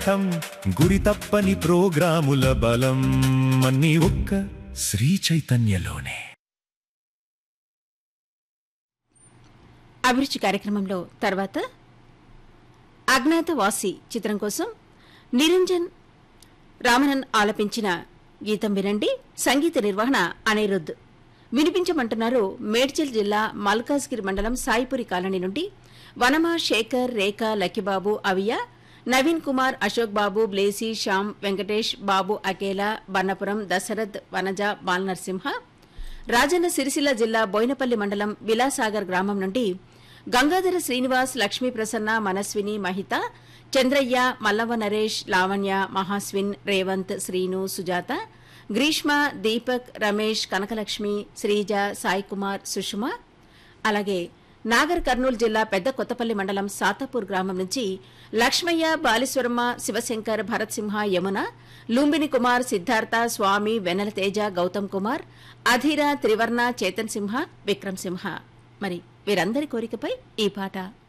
ఠం గురి తప్పని ప్రోగ్రాముల బలం అన్ని ఒక్క శ్రీ చైతన్యలోనే అభిరుచి కార్యక్రమంలో తర్వాత అజ్ఞాతవాసి చిత్రం కోసం నిరంజన్ రామనన్ ఆలపించిన గీతం వినండి సంగీత నిర్వహణ అనిరుద్ వినిపించమంటున్నారు మేడ్చల్ జిల్లా మల్కాజ్గిరి మండలం సాయిపురి కాలనీ నుండి వనమ శేఖర్ రేఖ లక్కిబాబు అవియ నవీన్ కుమార్ అశోక్ బాబు బ్లేసి శ్యామ్ వెంకటేష్ బాబు అకేలా బన్నపురం దశరథ్ వనజ బాలనరసింహ రాజన్న సిరిసిల్ల జిల్లా బోయినపల్లి మండలం విలాసాగర్ గ్రామం నుండి గంగాధర శ్రీనివాస్ లక్ష్మీ ప్రసన్న మనస్విని మహిత చంద్రయ్య మల్లవ నరేష్ లావణ్య మహాస్విన్ రేవంత్ శ్రీను సుజాత గ్రీష్మ దీపక్ రమేష్ కనకలక్ష్మి శ్రీజ సాయి కుమార్ సుషుమ అలాగే నాగర్ కర్నూలు జిల్లా పెద్ద కొత్తపల్లి మండలం సాతాపూర్ గ్రామం నుంచి లక్ష్మయ్య బాలీశ్వరమ్మ శివశంకర్ భరత్ సింహ యమున లుంబిని కుమార్ సిద్ధార్థ స్వామి వెన్నెల తేజ గౌతమ్ కుమార్ అధీర త్రివర్ణ చేతన్ సింహ విక్రమ్ సింహ మరి వీరందరి కోరికపై ఈ పాట